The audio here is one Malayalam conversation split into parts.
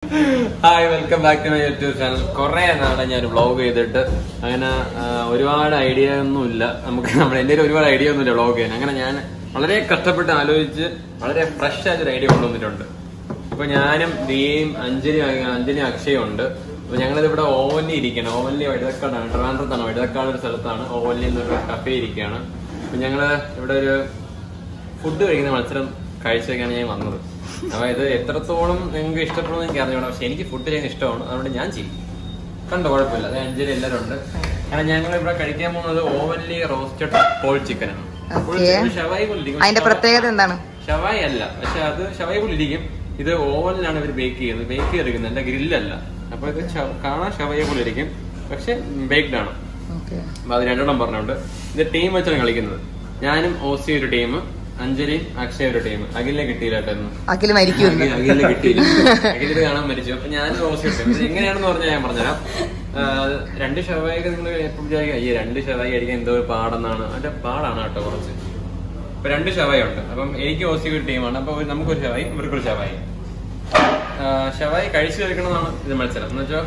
Hi welcome back to my YouTube channel കുറെ നാളെ ഞാൻ വ്ളോഗ് ചെയ്തിട്ട് അങ്ങനെ ആ, ഒരുപാട് ഐഡിയ ഒന്നും ഇല്ല നമുക്ക് നമ്മുടെ എൻ്റെ കയ്യിൽ ഒരുപാട് ഐഡിയ ഒന്നുമില്ല വ്ളോഗ് ചെയ്യാൻ അങ്ങനെ ഞാൻ വളരെ കഷ്ടപ്പെട്ട് ആലോചിച്ച് വളരെ ഫ്രഷ് ആയിട്ടൊരു ഐഡിയ കൊണ്ടുവന്നിട്ടുണ്ട് ഇപ്പൊ ഞാനും ദിയയും അഞ്ജലി അഞ്ജലി അക്ഷയും ഉണ്ട് അപ്പൊ ഞങ്ങളിത് ഇവിടെ ഓവനിൽ ഇരിക്കണം ഓവനിൽ വഴുതക്കാടാണ് ട്രിവാൻഡ്രത്താണ് വഴുതക്കാട് ഒരു സ്ഥലത്താണ് ഓവനിൽ എന്നൊരു കഫേ ഇരിക്കുകയാണ് അപ്പൊ ഞങ്ങള് ഇവിടെ ഒരു ഫുഡ് കഴിക്കുന്ന മത്സരം കാഴ്ചവെക്കാണ് ഞാൻ വന്നത് അപ്പൊ ഇത് എത്രത്തോളം നിങ്ങൾക്ക് ഇഷ്ടപ്പെടുമെന്ന് എനിക്ക് അറിഞ്ഞോളാം പക്ഷെ എനിക്ക് ഫുഡ് ചെയ്യാൻ ഇഷ്ടമാണ് അതുകൊണ്ട് ഞാൻ ചെയ്യും കണ്ടോ കുഴപ്പമില്ല അത് അഞ്ചരി എല്ലാവരും ഉണ്ട് കാരണം ഞങ്ങൾ ഇവിടെ കഴിക്കാൻ പോകുന്നത് ഓവൻലി റോസ്റ്റഡ് കോൾ ചിക്കൻ ആണ് Okay. ഷവായി പോലിരിക്കും അതിന്റെ പ്രത്യേകത എന്താണ് ഷവായി അല്ല പക്ഷെ അത് ഷവായി പോലിരിക്കും ഇത് ഓവനിലാണ് ഇവർ ബേക്ക് ചെയ്യുന്നത് ബേക്ക് ചെയ്തെടുക്കുന്നത് അല്ല ഗ്രില്ലല്ല അപ്പൊ ഇത് ഷ- കാണാൻ ഷവായി പോലെ ഇരിക്കും പക്ഷെ ബേക്ക്ഡ് ആണ് ഓക്കെ അപ്പൊ അത് രണ്ടെണ്ണം പറഞ്ഞുണ്ട് ഇത് ടീം വെച്ചാണ് കളിക്കുന്നത് ഞാനും ഓസി ഒരു ടീം അഞ്ജലിയും അക്ഷയ ഒരു ടീം അഖിലിനെ കിട്ടിയില്ല കേട്ടോ ഇന്ന്. അഖിൽ മരിക്കുന്നു അഖിൽ- അഖിലിനെ കിട്ടിയില്ല അഖിലിന് കാണാൻ മരിച്ചു അപ്പൊ ഞാനും ഓസി ഒരു ടീം ഇത് എങ്ങനെയാണെന്ന് പറഞ്ഞാൽ ഞാൻ പറഞ്ഞുതരാം ആ, രണ്ട് ഷവായിക്ക് നിങ്ങൾ എപ്പോൾ വിചാരിക്കുക അയ്യേ രണ്ട് ഷവായി അടിക്കാൻ എന്തോ ഒരു പാടെന്നാണ് അതിന്റെ പാടാണ് കേട്ടോ കുറച്ച് ഇപ്പൊ രണ്ട് ഷവായി ഉണ്ട് അപ്പം എനിക്ക് ഓസി ഒരു ടീമാണ് അപ്പൊ ഒരു- നമുക്കൊരു ഷവായി ഇവർക്കൊരു ഷവായി ആ, ഷവായി കഴിച്ചു തീർക്കണമെന്നാണ് ഇത് മത്സരം എന്ന് വെച്ചാൽ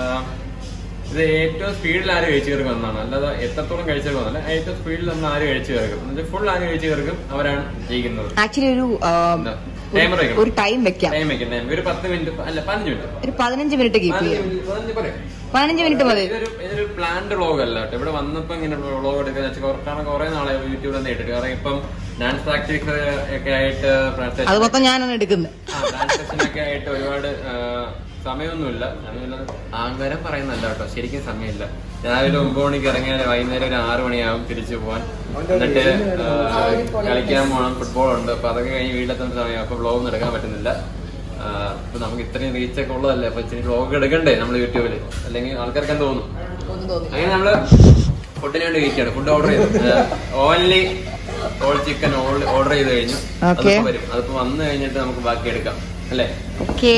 ഇത് ഏറ്റവും സ്പീഡിൽ ആര് കഴിച്ചു തീർക്കും എന്നാണ് അല്ലാതെ എത്രത്തോളം കഴിച്ചു തീർക്കുന്നല്ല ഏറ്റവും സ്പീഡിൽ നമ്മൾ ആര് കഴിച്ചു തീർക്കും എന്ന് വെച്ചാൽ ഫുൾ ആര് കഴിച്ചു തീർക്കും അവരാണ് ജയിക്കുന്നത് ആക്ച്വലി ഒരു ആ, എന്താ? Timer വെക്കണം. ഒരു ടൈം വെക്കാം ടൈം വെക്കാം ടൈം ഒരു പത്ത് മിനിറ്റ് അല്ല പതിനഞ്ച് മിനിറ്റ് ഒരു പതിനഞ്ച് മിനിറ്റ് കീപ്പ് പതിനഞ്ച് ചെയ്യാം മിനിറ്റ് പതിനഞ്ച് പറയാം പതിനഞ്ച് മിനിറ്റ് മതി ഇതൊരു ഇതൊരു പ്ലാൻഡ് വ്ളോഗ് അല്ല കേട്ടോ ഇവിടെ വന്നപ്പോ ഇങ്ങനെ വ്ളോഗ് എടുക്കുന്ന കാരണം കുറെ നാളെ യൂട്യൂബിൽ തന്നെ ഇട്ടിട്ട് കാരണം ഇപ്പം ഡാൻസ് പ്രാക്ടീസ് ഒക്കെ ആയിട്ട് പ്രാക്ടീസ് അത് മൊത്തം ഞാനാണ് എടുക്കുന്നത് ആ, ഡാൻസ് സെഷനൊക്കെ ആയിട്ട് ഒരുപാട് ആ, സമയമൊന്നുമില്ല സമയമില്ല ആങ്കാരം പറയുന്നല്ല കേട്ടോ ശരിക്കും സമയമില്ല രാവിലെ ഒമ്പത് മണിക്ക് ഇറങ്ങിയാൽ വൈകുന്നേരം ഒരു ആറ് മണിയാവും തിരിച്ചു പോവാൻ എന്നിട്ട് ആ, കളിക്കാൻ പോകണം ഫുട്ബോൾ ഉണ്ട് അപ്പൊ അതൊക്കെ കഴിഞ്ഞ് വീട്ടിലെത്തുന്ന സമയം അപ്പൊ വ്ളോഗ് ഒന്നും എടുക്കാൻ പറ്റുന്നില്ല ആ, അപ്പൊ നമുക്ക് ഇത്രയും റീച്ച് ഒക്കെ ഉള്ളതല്ലേ അപ്പൊ ഇച്ചിരി വ്ളോഗ് എടുക്കണ്ടേ നമ്മൾ യൂട്യൂബിൽ അല്ലെങ്കിൽ ആൾക്കാർക്ക് എന്ത് തോന്നും അങ്ങനെ നമ്മള് ഫുഡിന് വേണ്ടി വെയിറ്റ് ചെയ്യണം ഫുഡ് ഓർഡർ ചെയ്തു ഓൺലി ഹോൾ ചിക്കൻ ഓർഡർ ചെയ്ത് കഴിഞ്ഞു Okay. അതിപ്പോ വരും അതിപ്പോ വന്നു കഴിഞ്ഞിട്ട് നമുക്ക് ബാക്കി എടുക്കാം അല്ലേ ഓക്കെ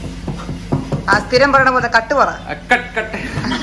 ആ സ്ഥിരം പറയണ പോലെ കട്ട് പറ കട്ട് കട്ട്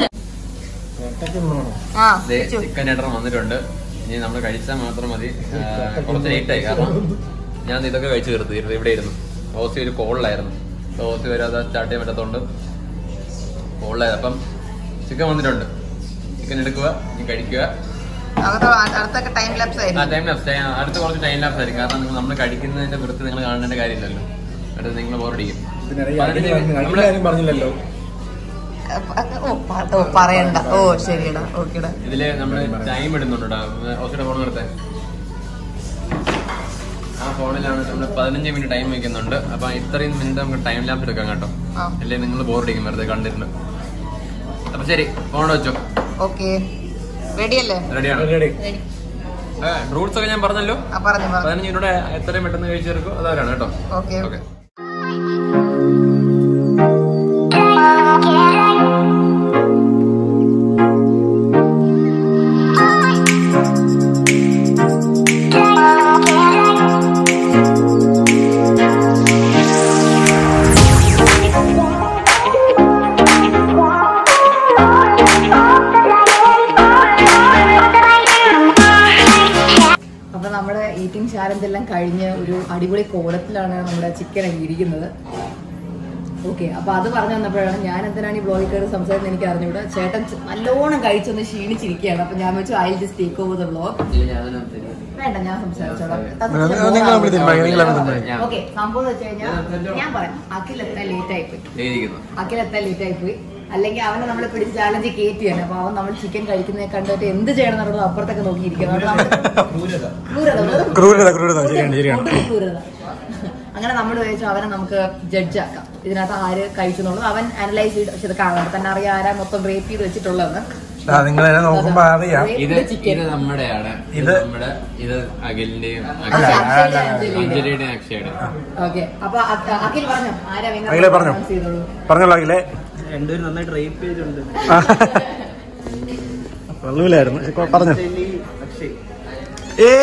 ആ ചിക്കൻ ഏട്ടർ വന്നിട്ടുണ്ട് ഇനി നമ്മൾ കഴിച്ചാൽ മാത്രം മതി ആ, കുറച്ച് ലേറ്റ് ആയി കാരണം ഞാൻ ഇതൊക്കെ കഴിച്ചു തീർത്തു ഇരുന്ന് ഇവിടെ ഇരുന്നു ഓസി ഒരു കോളിലായിരുന്നു ഓസി വരാതെ സ്റ്റാർട്ട് ചെയ്യാൻ പറ്റാത്തതുകൊണ്ട് കോളിലായത് അപ്പം ചിക്കൻ വന്നിട്ടുണ്ട് ചിക്കൻ എടുക്കുക ഇനി കഴിക്കുക അകത്ത് അടുത്തൊക്കെ ടൈം ലാപ്സ് ആ ആയിരുന്നു ടൈം ലാപ്സ് അടുത്ത കുറച്ച് ടൈം ലാപ്സ് ആയിരിക്കും കാരണം നിങ്ങൾ നമ്മൾ കഴിക്കുന്നതിന്റെ വൃത്തി നിങ്ങൾ കാണേണ്ട കാര്യമില്ലല്ലോ അടുത്ത് നിങ്ങൾ ബോറടിക്കും കാര്യം പറഞ്ഞില്ലല്ലോ ഓ പ- ഓ പറയണ്ട ഓ ശരിയടാ ഓക്കേടാ ഇതില് നമ്മള് ടൈം ഇടുന്നുണ്ട് ഓസിയുടെ ഫോൺ നിർത്തേ ആ ഫോണിലാണ് നമ്മൾ പതിനഞ്ച് മിനിറ്റ് ടൈം വെക്കുന്നുണ്ട് അപ്പൊ ഇത്രയും മിനിറ്റ് നമുക്ക് ടൈം ലാപ്സ് എടുക്കാം കേട്ടോ ആ അല്ലേ നിങ്ങൾ ബോറടിക്കും വെറുതെ കണ്ടിരുന്നു അപ്പൊ ശരി ഫോൺ വെച്ചോ ഓക്കെ റെഡിയല്ലേ റെഡിയാണ് റെഡി റൂൾസ് ഒക്കെ ഞാൻ പറഞ്ഞല്ലോ ആ പറഞ്ഞു പറഞ്ഞു പതിനഞ്ച് മിനിറ്റ് എത്രയും പെട്ടെന്ന് കഴിച്ചു തീർക്കും അതവരാണ് കേട്ടോ ഓക്കെ ഓക്കെ അപ്പൊ നമ്മുടെ ഈറ്റിംഗ് ചാലഞ്ച് എല്ലാം കഴിഞ്ഞ് ഒരു അടിപൊളി കോലത്തിലാണ് നമ്മുടെ ചിക്കൻ ഒക്കെ ഇരിക്കുന്നത് ഓക്കെ അപ്പൊ അത് പറഞ്ഞു വന്നപ്പോഴാണ് ഞാൻ എന്തിനാണ് ഈ ബ്ലോഗിൽ കയറി സംസാരിക്കുന്നത് എനിക്ക് അറിഞ്ഞൂടെ ചേട്ടൻ ച- നല്ലോണം കഴിച്ചൊന്ന് ക്ഷീണിച്ചിരിക്കുകയാണ് അപ്പൊ ഞാൻ വെച്ചു I just take over the blog വേണ്ട ഞാൻ സംസാരിച്ചോളാം നിങ്ങൾ തമ്മിൽ തീരുമാനിക്കാം, നിങ്ങൾ തമ്മിൽ തീരുമാനിക്കാം. ഓക്കെ സംഭവം എന്ന് വെച്ച് കഴിഞ്ഞാൽ ഞാൻ പറയാം അഖിൽ എത്താൻ ലേറ്റ് ആയിപ്പോയി എഴുതിയിരിക്കുന്നു അഖിൽ എത്താൻ ലേറ്റ് ആയിപ്പോയി അല്ലെങ്കിൽ അവനെ നമ്മൾ പിടിച്ച് ചാലഞ്ച് കയറ്റിയാണ് അപ്പൊ അവൻ നമ്മൾ ചിക്കൻ കഴിക്കുന്നതിനെ കണ്ടിട്ട് എന്ത് ചെയ്യണം എന്നുള്ളത് അപ്പുറത്തൊക്കെ നോക്കിയിരിക്കണം അതുകൊണ്ട് നമ്മള് ക്രൂരത, വെറും ക്രൂരത ക്രൂരത ശരിയാണ് ശരിയാണ് കൊടും ക്രൂരത. അങ്ങനെ നമ്മൾ വിചാരിച്ചു അവനെ നമുക്ക് ജഡ്ജ് ആക്കാം ഇതിനകത്ത് ആര് കഴിച്ചെന്നുള്ളത് അവൻ അനലൈസ് ചെയ്ത് പക്ഷെ ഇത് കാണാൻ തന്നെ അറിയാം ആരാ മൊത്തം റേപ്പ് ചെയ്ത് വെച്ചിട്ടുള്ളതെന്ന് നിങ്ങൾ എന്നെ നോക്കുമ്പോ അറിയാം ഇത് Raped chicken. ഇത് നമ്മുടെയാണ് ഇത് ഇത് നമ്മുടെ ഇത് അഖിലിന്റെയും അല്ല, അക്ഷയ- അല്ല, അക്ഷയുടെ അഞ്ജലിയുടെ. അഞ്ജലിയുടെയും അക്ഷയുടെ ഓക്കെ അപ്പൊ അ- അഖിൽ പറഞ്ഞു ആരാ winner അഖിലേ പറഞ്ഞോ. announce ചെയ്തോളൂ. പറഞ്ഞോളൂ അഖിലേ രണ്ടുപേരും നന്നായിട്ട് റേപ്പ് ചെയ്തിട്ടുണ്ട് കൊള്ളൂലായിരുന്നു പക്ഷെ കൊ- പറഞ്ഞോ അഞ്ജലി, അക്ഷയ് ഏ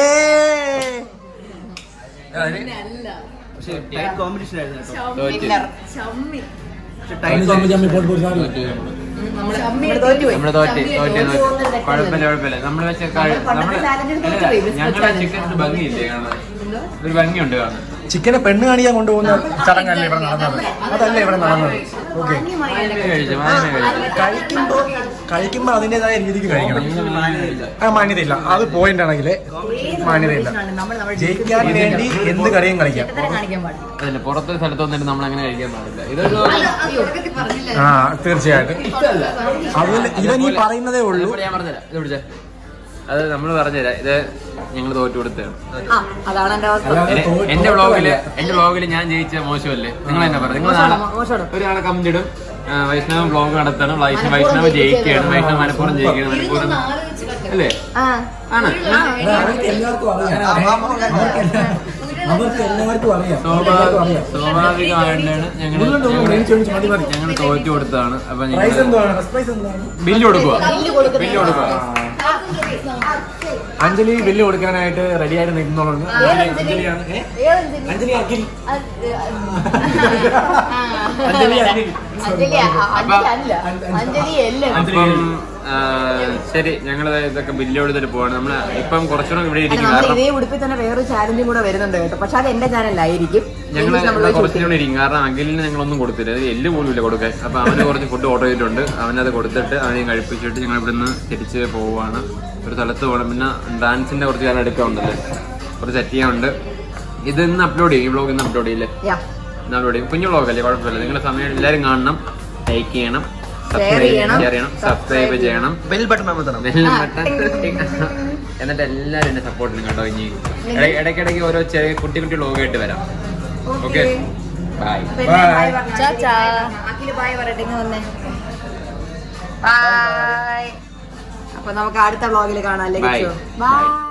പിന്നെ അല്ല പക്ഷെ ടൈറ്റ് കോമ്പറ്റീഷൻ ആയിരുന്നു കേട്ടോ തോറ്റ്. Winner. ചമ്മി പക്ഷെ ടൈറ്റ് തോറ്റ്. നമ്മള് നമ്മള് തോറ്റുപോയി. നമ്മള് തോറ്റ് ചമ്മി തോറ്റ് തോറ്റു തോറ്റ്. പോകുന്നത് തെറ്റല്ലേ? കുഴപ്പമില്ല കുഴപ്പമില്ല നമ്മള് വെച്ച നമ്മള് പണ്ടത്തെ challenge ന് തോറ്റുപോയി, business ഞങ്ങളുടെ challenge. ചിക്കൻ ഭംഗിയില്ലേ കാണാൻ എന്തോ? ഒരു ഭംഗിയുണ്ട് കാണാൻ ചിക്കനെ പെണ്ണ് കാണിക്കാൻ കൊണ്ടുപോകുന്ന ചടങ്ങല്ലേ ഇവിടെ നടന്നത് അതല്ലേ ഇവിടെ നടന്നത് ഓക്കെ കഴിച്ചു മാങ്ങ കഴിച്ചു കഴിക്കുമ്പോ കഴിക്കുമ്പോ അതിന്റേതായ രീതിക്ക് കഴിക്കണം ആ മാന്യതയില്ല അത് പോയിന്റ് ആണെങ്കിലേ മാന്യതയില്ല ജയിക്കാൻ വേണ്ടി എന്ത് കളിയും കളിക്കാം കാണിക്കാൻ പാടില്ല അതല്ല പുറത്തെ സ്ഥലത്ത് വന്നിട്ട് നമ്മൾ അങ്ങനെ കഴിക്കാൻ പാടില്ല ഇതൊരു ആ തീർച്ചയായിട്ടും അതിൽ ഇവൻ ഈ പറയുന്നതേ ഉള്ളൂ ഇതിപ്പോ ഞാൻ പറഞ്ഞുതരാം ഇത് പിടിച്ചേ അത് നമ്മൾ പറഞ്ഞുതരാം ഇത് ഞങ്ങൾ തോറ്റു കൊടുത്തതാണ് ആ അതാണ് എന്റെ അവസ്ഥ അല്ലാതെ എന്റെ- തോറ്റു എന്റെ വ്ളോഗില് കൊടുത്തതല്ല. എന്റെ വ്ളോഗില് ഞാൻ ജയിച്ച മോശമല്ലേ നിങ്ങൾ എന്നാ പറഞ്ഞു നിങ്ങൾ നാളെ മോശമാണ് ഒരാളെ കമന്റിടും വൈഷ്ണവ വ്ളോഗ് നടത്തണം വൈഷ്ണവ വൈഷ്ണവ ജയിക്കുകയാണ് വൈഷ്ണവ മനപ്പുറം ജയിക്കുകയാണ് മനപ്പുറം അല്ലേ ആ ആണ് അത് അവർക്ക് എല്ലാവർക്കും അറിയാം അവർക്ക് എല്ലാ- അവർക്ക് എല്ലാവർക്കും അറിയാം എല്ലാവർക്കും അറിയാം സ്വാഭാവികമായിട്ടാണ് ഞങ്ങൾ ഉള്ളുണ്ട്, ഉള്ളുണ്ട്. എനിക്ക് ചോദിച്ചു, മതി, മതി. ഞങ്ങൾ തോറ്റു കൊടുത്തതാണ് അപ്പൊ പ്രൈസ് ഞങ്ങൾ എന്താണ് ഫസ്റ്റ് പ്രൈസ് എന്താണ് ബില്ല് കൊടുക്കുക ബില്ല് കൊടുക്കുക അഞ്ജലി ബില്ല് കൊടുക്കാനായിട്ട് റെഡി ആയിട്ട് നിൽക്കുന്നുണ്ട് അഞ്ജലിയാണ് ഏ? അഞ്ജലി അഖിൽ അഞ്ജലി അഖിൽ അപ്പം ആ, ശരി ഞങ്ങൾ ഇതൊക്കെ ബില്ല് കൊടുത്തിട്ട് പോവാണ് നമ്മൾ ഇപ്പം കുറച്ചുകൂടെ ഇവിടെ ഇരിക്കും നമ്മൾ കാരണം ഇതേ ഉടുപ്പിൽ തന്നെ വേറൊരു ചാലഞ്ചും കൂടെ വരുന്നുണ്ട് കേട്ടോ പക്ഷെ അത് എന്റെ ചാനലായിരിക്കും ഞങ്ങൾ ഇവിടെ കുറച്ചുകൂടെ ഇരിക്കും കാരണം അഖിലിന് ഞങ്ങളൊന്നും കൊടുത്തില്ല അത് എല്ല് പോലും ഇല്ല കൊടുക്കാൻ അപ്പൊ അവന് കുറച്ച് ഫുഡ് ഓർഡർ ചെയ്തിട്ടുണ്ട് അവനത് കൊടുത്തിട്ട് അവനെ കഴിപ്പിച്ചിട്ട് ഞങ്ങൾ ഇവിടുന്ന് തിരിച്ച് പോവുകയാണ് ഒരു സ്ഥലത്ത് പോകണം പിന്നെ ഡാൻസിന്റെ കുറച്ച് കാലം എടുക്കാറുണ്ടല്ലേ കുറച്ച് സെറ്റ് ചെയ്യാനുണ്ട് ഇത് ഇന്ന് അപ്ലോഡ് ചെയ്യും ഈ വ്ളോഗ് ഇന്ന് അപ്ലോഡ് ചെയ്യില്ലേ ഇന്ന് അപ്ലോഡ് ചെയ്യും കുഞ്ഞു വ്ളോഗ് അല്ലേ കുഴപ്പമില്ല നിങ്ങളുടെ സമയം എല്ലാവരും കാണണം ലൈക്ക് ചെയ്യണം Share ചെയ്യണം. ഷെയർ ചെയ്യണം സബ്സ്ക്രൈബ് ചെയ്യണം ബെൽ ബട്ടൺ അമർത്തണം ബെല്ലും ബട്ടൺ എന്നിട്ട് എല്ലാവരും എന്നെ സപ്പോർട്ടിനും കേട്ടോ ഇനി ഇടയ്ക്ക് ഇടയ്ക്കിടയ്ക്ക് ഓരോ ചെറിയ കുട്ടി കുട്ടി വ്ളോഗ് ആയിട്ട് വരാം ഓക്കെ ബൈ അഖില് ബായ് പറയട്ടെ ഇങ്ങ് വന്നേ ബൈ അപ്പൊ നമുക്ക് അടുത്ത വ്ളോഗിൽ കാണാം അല്ലേ Bye. ബൈ